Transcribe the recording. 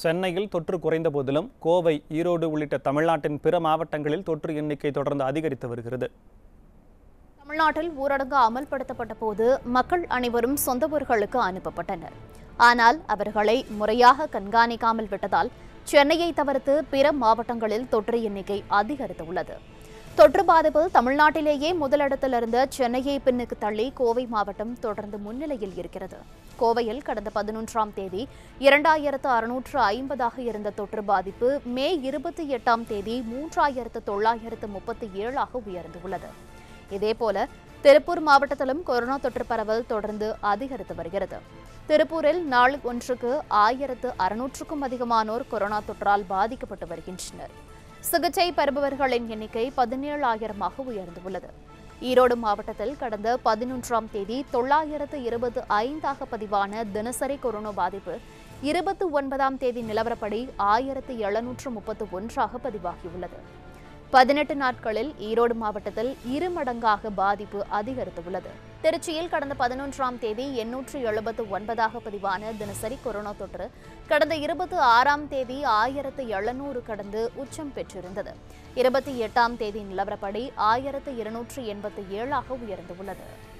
சென்னையில் தொற்று குறைந்த போதிலும் கோவை ஈரோடு உள்ளிட்ட தமிழ்நாட்டின் பிற மாவட்டங்களில் தொற்று எண்ணிக்கை தொடர்ந்து அதிகரித்து வருகிறது தமிழ்நாட்டில் ஊரடங்கு அமல்படுத்தப்பட்ட போது மக்கள் அனைவரும் சொந்த ஊர்களுக்கு அனுப்பப்பட்டனர் ஆனால் அவர்களை முறையாக கண்காணிக்காமல் விட்டதால் சென்னையை தவிர்த்து பிற மாவட்டங்களில் தொற்று எண்ணிக்கை அதிகரித்துள்ளது தொற்று பாதிப்பில் தமிழ்நாட்டிலேயே முதலிடத்தில் இருந்த சென்னையை பின்னுக்கு தள்ளி கோவை மாவட்டம் தொடர்ந்து முன்னிலையில் இருக்கிறது கோவையில் கடந்த பதினொன்றாம் தேதி இரண்டாயிரத்து அறுநூற்று ஐம்பதாக இருந்த தொற்று பாதிப்பு மே இருபத்தி எட்டாம் தேதி மூன்றாயிரத்து தொள்ளாயிரத்து முப்பத்தி ஏழாக உயர்ந்துள்ளது இதேபோல திருப்பூர் மாவட்டத்திலும் கொரோனா தொற்று பரவல் தொடர்ந்து அதிகரித்து வருகிறது திருப்பூரில் நாள் ஒன்றுக்கு ஆயிரத்து அறுநூற்றுக்கும் அதிகமானோர் கொரோனா தொற்றால் பாதிக்கப்பட்டு வருகின்றனர் சிகிச்சை பெறுபவர்களின் எண்ணிக்கை பதினேழாயிரமாக உயர்ந்துள்ளது ஈரோடு மாவட்டத்தில் கடந்த பதினொன்றாம் தேதி தொள்ளாயிரத்து இருபது ஐந்தாக பதிவான தினசரி கொரோனா பாதிப்பு இருபத்தி ஒன்பதாம் தேதி நிலவரப்படி ஆயிரத்து எழுநூற்று முப்பத்து ஒன்றாக பதிவாகியுள்ளது பதினெட்டு நாட்களில் ஈரோடு மாவட்டத்தில் இரு மடங்காக பாதிப்பு அதிகரித்துள்ளது திருச்சியில் கடந்த பதினொன்றாம் தேதி எண்ணூற்று எழுபத்து ஒன்பதாக பதிவான தினசரி கொரோனா தொற்று கடந்த இருபத்தி ஆறாம் தேதி ஆயிரத்து எழுநூறு கடந்து உச்சம் பெற்றிருந்தது இருபத்தி எட்டாம் தேதி நிலவரப்படி ஆயிரத்து இருநூற்று எண்பத்தி ஏழாக உயர்ந்துள்ளது